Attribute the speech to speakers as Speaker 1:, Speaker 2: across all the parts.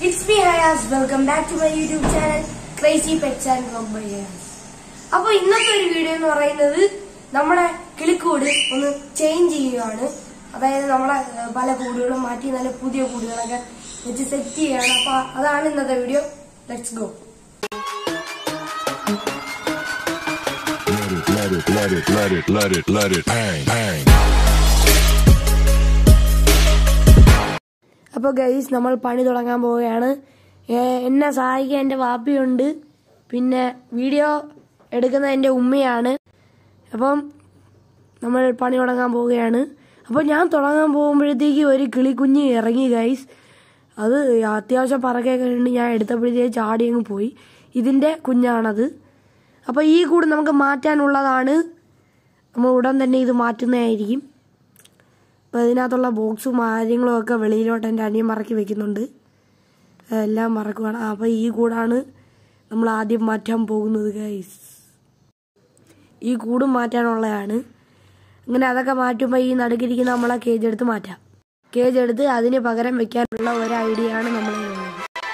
Speaker 1: It's me Hayas welcome back to my YouTube channel crazy pets and compares അപ്പൊ ഇന്നത്തെ ഒരു video എന്ന് പറയുന്നത് നമ്മുടെ കിളിക്കൂട് ഒന്ന് ചേഞ്ച് ചെയ്യുകയാണ് അതായത് നമ്മളെ ഏഹ്, പല കൂടുകളും മാറ്റി നല്ല പുതിയ കൂടുകളൊക്കെ വെച്ച് സെറ്റ് ചെയ്യുകയാണ് അപ്പൊ അതാണ് ഇന്നത്തെ video let's go
Speaker 2: Let it, let it, let it, let it, let it, bang, bang.
Speaker 1: അപ്പോൾ ഗൈസ് നമ്മൾ പണി തുടങ്ങാൻ പോവുകയാണ് ഏഹ് എന്നെ സഹായിക്കാൻ എൻ്റെ വാപ്പിയുണ്ട് പിന്നെ വീഡിയോ എടുക്കുന്ന എൻ്റെ ഉമ്മയാണ് അപ്പം നമ്മൾ പണി തുടങ്ങാൻ പോവുകയാണ് അപ്പോൾ ഞാൻ തുടങ്ങാൻ പോകുമ്പോഴത്തേക്ക് ഒരു കിളിക്കുഞ്ഞ് ഇറങ്ങി ഗൈസ് അത് അത്യാവശ്യം പറക്കൊക്കെ ഉണ്ട് ഞാൻ എടുത്തപ്പോഴത്തേക്ക് ചാടി അങ്ങ് പോയി ഇതിൻ്റെ കുഞ്ഞാണത് അപ്പോൾ ഈ കൂട് നമുക്ക് മാറ്റാനുള്ളതാണ് നമ്മൾ ഉടൻ തന്നെ ഇത് മാറ്റുന്നതായിരിക്കും അപ്പോൾ ഇതിനകത്തുള്ള ബോക്സും കാര്യങ്ങളും ഒക്കെ വെളിയിലോട്ട് എൻ്റെ അനിയൻ മറക്കി വെക്കുന്നുണ്ട് എല്ലാം മറക്കുവാണ് അപ്പോൾ ഈ കൂടാണ് നമ്മൾ ആദ്യം മാറ്റാൻ പോകുന്നത് ഗൈസ് ഈ കൂടും മാറ്റാനുള്ളതാണ് അങ്ങനെ അതൊക്കെ മാറ്റുമ്പോൾ ഈ നടുക്കിരിക്കുന്ന നമ്മളെ കേജ് എടുത്ത് മാറ്റാം കേജ് എടുത്ത് അതിന് പകരം വെക്കാനുള്ള ഒരു ഐഡിയ ആണ് നമ്മളിലുള്ളത്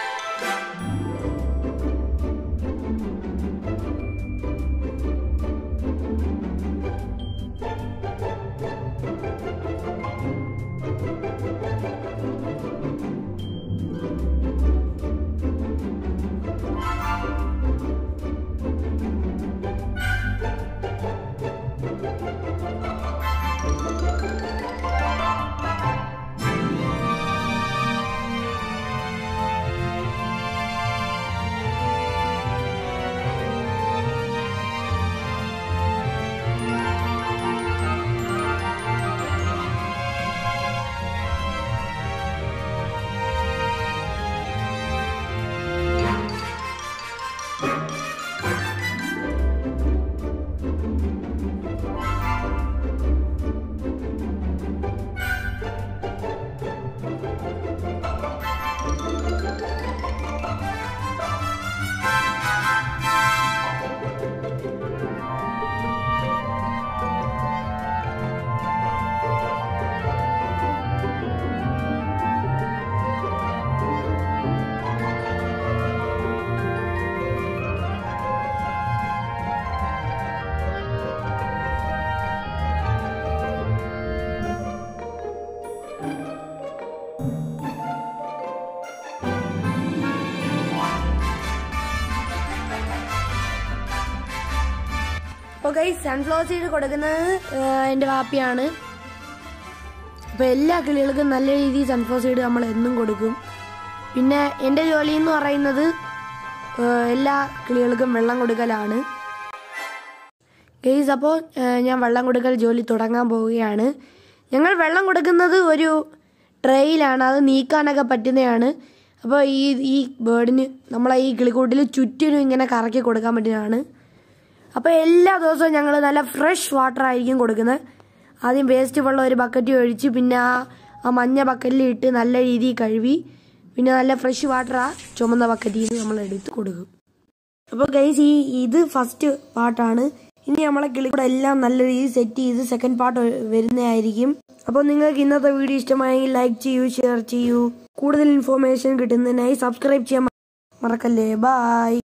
Speaker 1: അപ്പോൾ ഗൈസ് സൺഫ്ലവർ സീഡ് കൊടുക്കുന്നത് ഏഹ്, എൻ്റെ വാപ്പിയാണ് അപ്പോൾ എല്ലാ കിളികൾക്കും നല്ല രീതിയിൽ സൺഫ്ലവർ സീഡ് നമ്മൾ എന്നും കൊടുക്കും പിന്നെ എൻ്റെ ജോലി എന്ന് പറയുന്നത് ഏഹ്, എല്ലാ കിളികൾക്കും വെള്ളം കൊടുക്കലാണ് ഗൈസ് അപ്പോൾ ഏഹ്, ഞാൻ വെള്ളം കൊടുക്കൽ ജോലി തുടങ്ങാൻ പോവുകയാണ് ഞങ്ങൾ വെള്ളം കൊടുക്കുന്നത് ഒരു ട്രേയിലാണ് അത് നീക്കാനൊക്കെ പറ്റുന്നതാണ് അപ്പോൾ ഈ ഈ ബേർഡിന് നമ്മളെ ഈ കിളിക്കൂട്ടിൽ ചുറ്റിനും ഇങ്ങനെ കറക്കി കൊടുക്കാൻ പറ്റുന്നതാണ് അപ്പോൾ എല്ലാ ദിവസവും ഞങ്ങൾ നല്ല ഫ്രഷ് വാട്ടർ ആയിരിക്കും കൊടുക്കുന്നത് ആദ്യം വേസ്റ്റ് വെള്ളം ഒരു ബക്കറ്റിൽ ഒഴിച്ച് പിന്നെ ആ ആ മഞ്ഞ ബക്കറ്റിൽ ഇട്ട് നല്ല രീതിയിൽ കഴുകി പിന്നെ നല്ല ഫ്രഷ് വാട്ടർ ആ ചുമന്ന ബക്കറ്റിൽ നിന്ന് നമ്മൾ എടുത്ത് കൊടുക്കും അപ്പോൾ ഗൈസ് ഈ ഇത് ഫസ്റ്റ് പാർട്ടാണ് ഇനി നമ്മളെ കിളിക്കൂടെ എല്ലാം നല്ല രീതിയിൽ സെറ്റ് ചെയ്ത് സെക്കൻഡ് പാർട്ട് വരുന്നതായിരിക്കും അപ്പോൾ നിങ്ങൾക്ക് ഇന്നത്തെ വീഡിയോ ഇഷ്ടമായെങ്കിൽ ലൈക്ക് ചെയ്യൂ ഷെയർ ചെയ്യൂ കൂടുതൽ ഇൻഫോർമേഷൻ കിട്ടുന്നതിനായി സബ്സ്ക്രൈബ് ചെയ്യാൻ മറക്കല്ലേ ബായ്